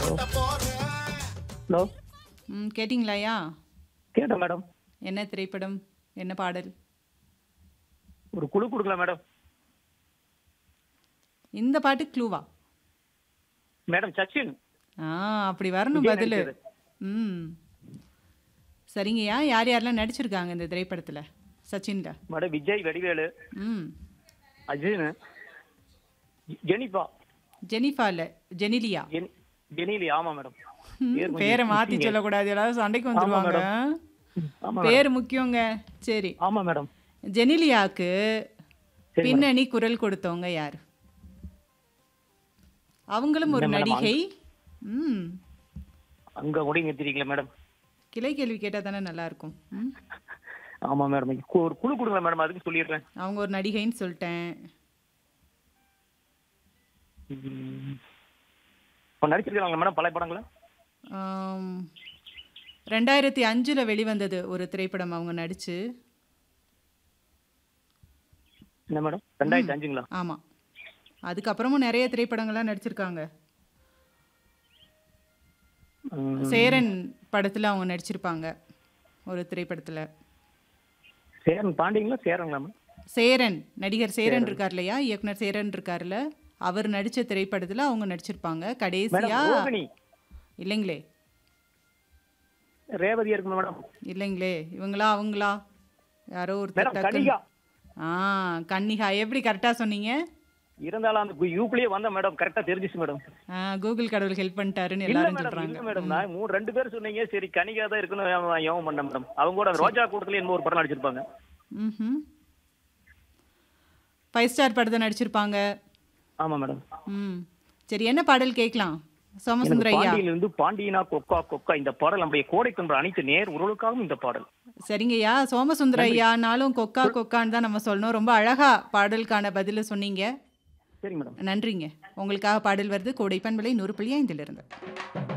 Hello ம் கேட்டிங்களாயா கேட்டேன் madam என்ன திரைப்படம் என்ன பாடல் ஒரு குழு கொடுக்கலாம் மேடம் இந்த பாட்டு க்ளூவா மேடம் சச்சின் ஆ அப்படி வரணும் விஜய் பதில் நடிச்சது. ம் சரிங்கய்யா யார் யாரெல்லாம் நடிச்சிருக்காங்க இந்த திரைப்படத்தில் சச்சின்ல மேடம் விஜய் வடிவேலு ம் அஜின் ஜெனிஃபா ஜெனிஃபா இல்ல ஜெனிலியா ஜெனி ஜெனிலி ஆமா மேடம் ம், பேர் கொஞ்சம் பேரை மாத்தி confusing. சொல்லக்கூடாது எல்லாரும் சண்டைக்கு ஆமா, வந்துருவாங்க ஆமா பேர் முக்கியங்க சரி ஆமா மேடம் ஜெனிலியாக்கு சரி பின்னணி குரல் கொடுத்தவங்க யார் அவங்களும் ஒரு என்ன மேடம், நடிகை ம் அங்க கூட நிறுத்திருக்கீங்களா மேடம் கிளை கேள்வி கேட்டா தானே நல்லா இருக்கும் ம் ஆமா மேடம் கு- ஒரு குழு கொடுங்களா மேடம் அதுக்கு சொல்லிடுறேன் அவங்க ஒரு நடிகைன்னு சொல்லிட்டேன் ம். இப்ப நடிச்சிருக்காங்களா மேடம் பழைய படங்களா ஆம், ரெண்டாயிரத்தி அஞ்சுல வெளிவந்தது ஒரு திரைப்படம் அவங்க நடிச்சு என்ன மேடம் ரெண்டாயிரத்தி அஞ்சுங்களா ஆமா அதுக்கப்புறமும் நிறைய திரைப்படங்கள்லாம் நடிச்சிருக்காங்க ம். சேரன் படத்துல அவங்க நடிச்சிருப்பாங்க ஒரு திரைப்படத்துல சேரன் பாண்டிங்களா சேரங்களா மேடம் சேரன் நடிகர் சேரன் இருக்கார் இல்லையா இயக்குனர் சேரன் இருக்கார்ல அவர் நடிச்ச திரைப்படத்துல அவங்க நடிச்சிருப்பாங்க மேடம் கடைசியா ரோகிணி இல்லைங்களே ரேவதியா இருக்குமா மேடம் இல்லைங்களே இவங்களா அவங்களா யாரோ ஒருத்தர் மேடம் டக்குன்னு கனிகா ஆ கன்னிகா எப்படி கரெக்டா சொன்னீங்க இருந்தாலும் அந்த யூப்லயே வந்த மேடம் கரெக்டா தெரிஞ்சிச்சு மேடம் ஆ, கூகுள் கடவுள் ஹெல்ப் பண்ணிட்டாருன்னு இல்ல எல்லாரும் மேடம் சொல்றாங்க இல்ல மேடம் நான் மூணு ரெண்டு பேர் சொன்னீங்க சரி கனிகா தான் இருக்குன்னு யோகம் பண்ணேன் மேடம் அவங்க கூட ரோஜா கூட்டத்துல என்ன ஒரு படம் நடிச்சிருப்பாங்க ம் ஃபைவ் ஸ்டார் படத்தை நடிச்சிருப்பாங்க ஆமா மேடம் ம் சரி என்ன பாடல் கேட்கலாம் எனக்கு சோமசுந்தர ஐயா பாண்டியில இருந்து பாண்டியனா கொக்கா கொக்கா இந்த பாடல் நம்முடைய கோடை தன்ற அனைத்து நேர் உறவுக்காகவும் இந்த பாடல் சரிங்கய்யா சோமசுந்தர ஐயானாலும் கொக்கா கொக்கான்னு தான் நம்ம சொல்லணும் ரொம்ப அழகா பாடலுக்கான பதில சொன்னீங்க சரி மேடம் நன்றிங்க உங்களுக்காக பாடல் வருது கோடை பண்பலை நூறு புள்ளி ஐந்திலிருந்து